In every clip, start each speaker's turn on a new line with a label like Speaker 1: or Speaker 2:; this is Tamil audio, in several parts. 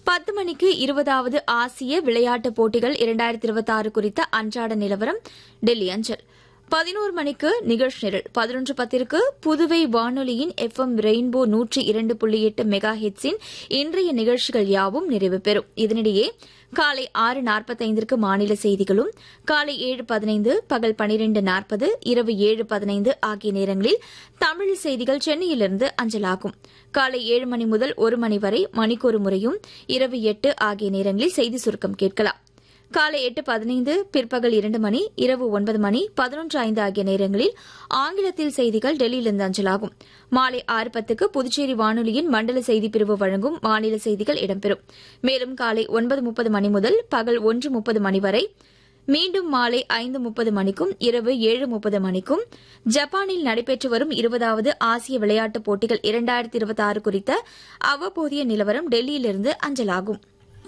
Speaker 1: பத்து மணிக்கு இருபதாவது ஆசிய விளையாட்டுப் போட்டிகள் இரண்டாயிரத்தி இருபத்தி ஆறு குறித்த அன்றாட நிலவரம் டெல்லி அஞ்சல் பதினோரு மணிக்கு நிகழ்ச்சி நிரல் பதினொன்று பத்திற்கு புதுவை வானொலியின் எஃப் எம் ரெயின்போ நூற்றி இரண்டு புள்ளி எட்டு மெகா ஹெட்ஸின் இன்றைய நிகழ்ச்சிகள் யாவும் நிறைவு பெறும் இதனிடையே காலை ஆறு நாற்பத்தைந்திற்கு மாநில செய்திகளும் காலை ஏழு பதினைந்து பகல் பனிரெண்டு நாற்பது இரவு ஏழு பதினைந்து ஆகிய நேரங்களில் தமிழ் செய்திகள் சென்னையிலிருந்து அஞ்சலாகும் காலை ஏழு மணி முதல் ஒரு மணி வரை மணிக்கொரு முறையும் இரவு எட்டு ஆகிய நேரங்களில் செய்தி சுருக்கம் கேட்கலாம் காலை எட்டு பதினைந்து பிற்பகல் இரண்டு மணி இரவு ஒன்பது மணி பதினொன்று ஐந்து ஆகிய நேரங்களில் ஆங்கிலத்தில் செய்திகள் டெல்லியிலிருந்து அஞ்சலாகும் மாலை ஆறு பத்துக்கு புதுச்சேரி வானொலியின் மண்டல செய்தி பிரிவு வழங்கும் மாநில செய்திகள் இடம்பெறும் மேலும் காலை ஒன்பது முப்பது மணி முதல் பகல் ஒன்று முப்பது மணி வரை மீண்டும் மாலை ஐந்து முப்பது மணிக்கும் இரவு ஏழு முப்பது மணிக்கும் ஜப்பானில் நடைபெற்று வரும் இருபதாவது ஆசிய விளையாட்டுப் போட்டிகள் இரண்டாயிரத்தி இருபத்தி ஆறு குறித்த அவ்வப்போதைய நிலவரம் டெல்லியிலிருந்து அஞ்சலாகும்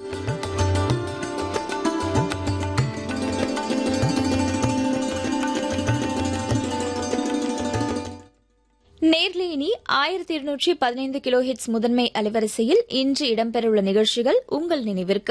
Speaker 1: நேர்லேனி ஆயிரத்தி இருநூற்றி பதினைந்து கிலோ ஹிட்ஸ் முதன்மை அலைவரிசையில் இன்று இடம்பெறவுள்ள நிகழ்ச்சிகள் உங்கள் நினைவிற்கு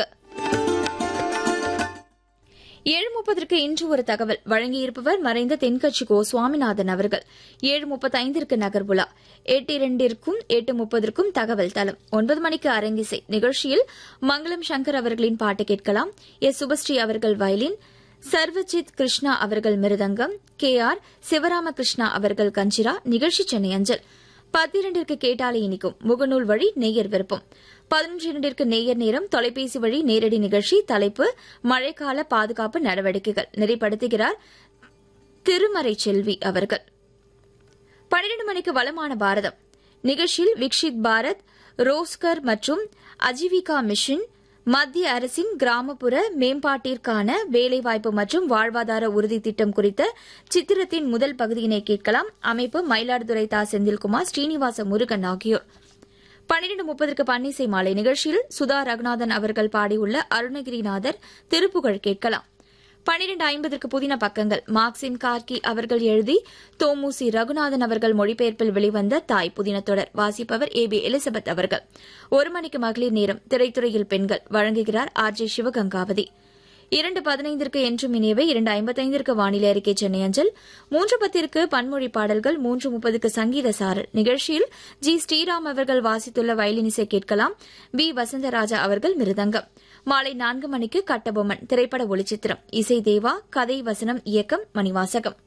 Speaker 1: ஏழு முப்பதற்கு இன்று ஒரு தகவல் வழங்கியிருப்பவர் மறைந்த தென்கட்சி கோ சுவாமிநாதன் அவர்கள் ஏழு முப்பத்தைந்திற்கு நகர்வுலா எட்டு இரண்டிற்கும் எட்டு முப்பதற்கும் தகவல் தளம் ஒன்பது மணிக்கு அரங்கிசை நிகழ்ச்சியில் மங்களம் சங்கர் அவர்களின் பாட்டு கேட்கலாம் எஸ் சுபஸ்ரீ அவர்கள் வயலின் சர்வஜித் கிருஷ்ணா அவர்கள் மிருதங்கம் கே ஆர் சிவராமகிருஷ்ணா அவர்கள் கஞ்சிரா நிகழ்ச்சி சென்னை அஞ்சல் பத்திரண்டிற்கு கேட்டாலே இனிக்கும் முகநூல் வழி நேயர் விருப்பம் பதினொன்று இரண்டிற்கு நேயர் நேரம் தொலைபேசி வழி நேரடி நிகழ்ச்சி தலைப்பு மழைக்கால பாதுகாப்பு நடவடிக்கைகள் நெறிப்படுத்துகிறார் திருமறை செல்வி அவர்கள் பன்னிரண்டு மணிக்கு வளமான பாரதம் நிகழ்ச்சியில் விக்ஷித் பாரத் ரோஸ்கர் மற்றும் அஜீவிகா மிஷன் மத்திய அரசின் கிராமப்புற மேம்பாட்டிற்கான வேலைவாய்ப்பு மற்றும் வாழ்வாதார உறுதி திட்டம் குறித்த சித்திரத்தின் முதல் பகுதியினை கேட்கலாம் அமைப்பு மயிலாடுதுறை தா செந்தில்குமார் ஸ்ரீனிவாச முருகன் ஆகியோர் பன்னிரண்டு முப்பதற்கு பன்னிசை மாலை நிகழ்ச்சியில் சுதா ரகுநாதன் அவர்கள் பாடியுள்ள அருணகிரிநாதர் திருப்புகழ் கேட்கலாம் பன்னிரண்டு ஐம்பதற்கு புதின பக்கங்கள் மார்க்சின் கார்கி அவர்கள் எழுதி தோமுசி ரகுநாதன் அவர்கள் மொழிபெயர்ப்பில் வெளிவந்த தாய் புதின தொடர் வாசிப்பவர் ஏ பி எலிசபெத் அவர்கள் ஒரு மணிக்கு மகளிர் நேரம் திரைத்துறையில் பெண்கள் வழங்குகிறார் ஆர் ஜே சிவகங்காவதி இரண்டு பதினைந்திற்கு என்றும் இனியவை இரண்டு ஐம்பத்தைந்திற்கு வானிலை அறிக்கை சென்னை அஞ்சல் மூன்று பத்திற்கு பன்மொழி பாடல்கள் மூன்று முப்பதுக்கு சங்கீத சாரல் நிகழ்ச்சியில் ஜி ஸ்ரீராம் அவர்கள் வாசித்துள்ள வயலினிசை கேட்கலாம் பி வசந்தராஜா அவர்கள் மிருதங்கம் மாலை நான்கு மணிக்கு கட்டபொம்மன் திரைப்பட ஒளிச்சித்திரம் இசை தேவா கதை வசனம் இயக்கம் மணிவாசகம்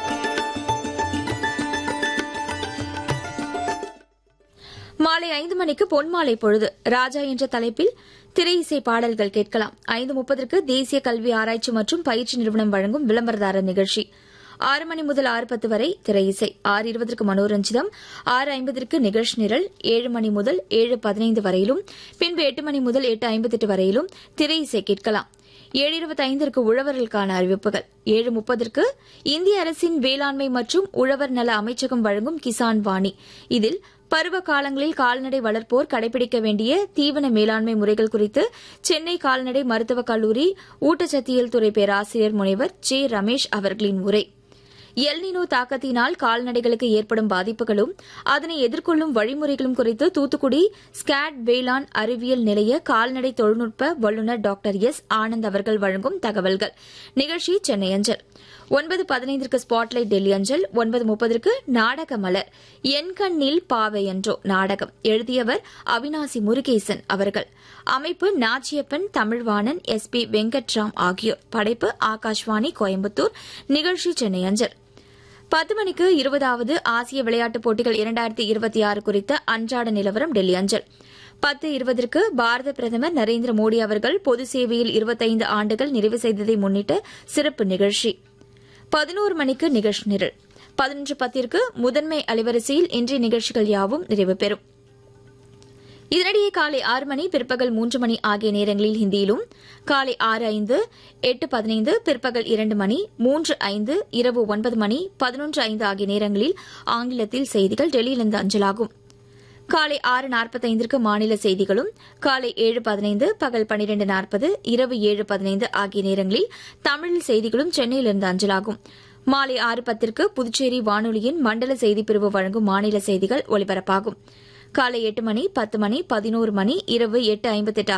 Speaker 1: மாலை ஐந்து மணிக்கு பொன்மாலை பொழுது ராஜா என்ற தலைப்பில் திரை இசை பாடல்கள் கேட்கலாம் ஐந்து முப்பதற்கு தேசிய கல்வி ஆராய்ச்சி மற்றும் பயிற்சி நிறுவனம் வழங்கும் விளம்பரதாரர் நிகழ்ச்சி ஆறு மணி முதல் ஆறு பத்து வரை திரை இசை ஆறு இருபதற்கு மனோரஞ்சிதம் ஆறு ஐம்பதற்கு நிகழ்ச்சி நிரல் ஏழு மணி முதல் ஏழு பதினைந்து வரையிலும் பின்பு எட்டு மணி முதல் எட்டு ஐம்பத்தெட்டு வரையிலும் திரை இசை கேட்கலாம் ஏழு இருபத்தைந்திற்கு உழவர்களுக்கான அறிவிப்புகள் ஏழு முப்பதற்கு இந்திய அரசின் வேளாண்மை மற்றும் உழவர் நல அமைச்சகம் வழங்கும் கிசான் வாணி இதில் பருவ காலங்களில் கால்நடை வளர்ப்போர் கடைபிடிக்க வேண்டிய தீவன மேலாண்மை முறைகள் குறித்து சென்னை கால்நடை மருத்துவக் கல்லூரி ஊட்டச்சத்தியல் துறை பேராசிரியர் முனைவர் ஜே ரமேஷ் அவர்களின் உரை எல்னினோ தாக்கத்தினால் கால்நடைகளுக்கு ஏற்படும் பாதிப்புகளும் அதனை எதிர்கொள்ளும் வழிமுறைகளும் குறித்து தூத்துக்குடி ஸ்கேட் வேளாண் அறிவியல் நிலைய கால்நடை தொழில்நுட்ப வல்லுநர் டாக்டர் எஸ் ஆனந்த் அவர்கள் வழங்கும் தகவல்கள் நிகழ்ச்சி சென்னை அஞ்சல் ஒன்பது பதினைந்திற்கு ஸ்பாட்லைட் டெல்லி அஞ்சல் ஒன்பது முப்பதற்கு நாடக மலர் என் கண்ணில் பாவை என்றோ நாடகம் எழுதியவர் அவினாசி முருகேசன் அவர்கள் அமைப்பு நாச்சியப்பன் தமிழ்வாணன் எஸ் பி வெங்கட்ராம் ஆகியோர் படைப்பு ஆகாஷ்வாணி கோயம்புத்தூர் நிகழ்ச்சி சென்னை அஞ்சல் பத்து மணிக்கு இருபதாவது ஆசிய விளையாட்டுப் போட்டிகள் இரண்டாயிரத்தி இருபத்தி ஆறு குறித்த அன்றாட நிலவரம் டெல்லி அஞ்சல் பத்து இருபதற்கு பாரத பிரதமர் நரேந்திர மோடி அவர்கள் பொது சேவையில் இருபத்தைந்து ஆண்டுகள் நிறைவு செய்ததை முன்னிட்டு சிறப்பு நிகழ்ச்சி பதினோரு மணிக்கு நிகழ்ச்சி நிரல் பதினொன்று பத்திற்கு முதன்மை அலைவரிசையில் இன்றைய நிகழ்ச்சிகள் யாவும் நிறைவு பெறும் இதனிடையே காலை ஆறு மணி பிற்பகல் மூன்று மணி ஆகிய நேரங்களில் ஹிந்தியிலும் காலை ஆறு ஐந்து எட்டு பதினைந்து பிற்பகல் இரண்டு மணி மூன்று ஐந்து இரவு ஒன்பது மணி பதினொன்று ஐந்து ஆகிய நேரங்களில் ஆங்கிலத்தில் செய்திகள் டெல்லியிலிருந்து அஞ்சலாகும் காலை ஆறு நாற்பத்தைந்திற்கு மாநில செய்திகளும் காலை ஏழு பதினைந்து பகல் பனிரெண்டு நாற்பது இரவு ஏழு பதினைந்து ஆகிய நேரங்களில் தமிழில் செய்திகளும் சென்னையிலிருந்து அஞ்சலாகும் மாலை ஆறு பத்திற்கு புதுச்சேரி வானொலியின் மண்டல செய்திப்பிரிவு வழங்கும் மாநில செய்திகள் ஒலிபரப்பாகும் காலை எட்டு மணி பத்து மணி பதினோரு மணி இரவு எட்டு ஐம்பத்தெட்டு